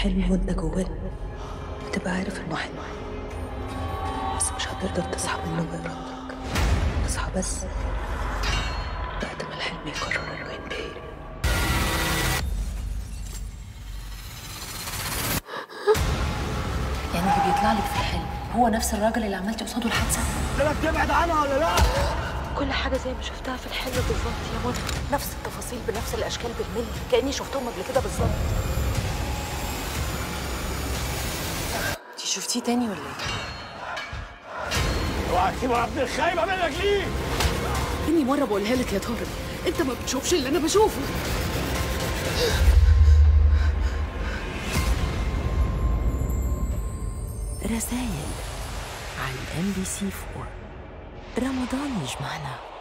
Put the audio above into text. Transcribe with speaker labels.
Speaker 1: الحلم وانت جواه بتبقى عارف انه حلم بس مش هتقدر تصحى منه بإرادتك تصحى بس وقت ما الحلم يقرر انه ينتهي
Speaker 2: يعني اللي بيطلع لك في الحلم هو نفس الراجل اللي عملتي قصاده الحادثه
Speaker 3: بدك تبعد عنها ولا لا؟
Speaker 1: كل حاجة زي ما شفتها في الحلم بالظبط يا منى
Speaker 2: نفس التفاصيل بنفس الاشكال بالملي كاني شفتهم قبل كده بالظبط انت شفتيه تاني ولا ايه
Speaker 3: اوعى تسيبه يا ابن الخايبه منك ليه؟
Speaker 4: إني مرة بقولها لك يا طارق أنت ما بتشوفش اللي أنا بشوفه
Speaker 5: رسائل على ام بي سي 4 رمضان يجمعنا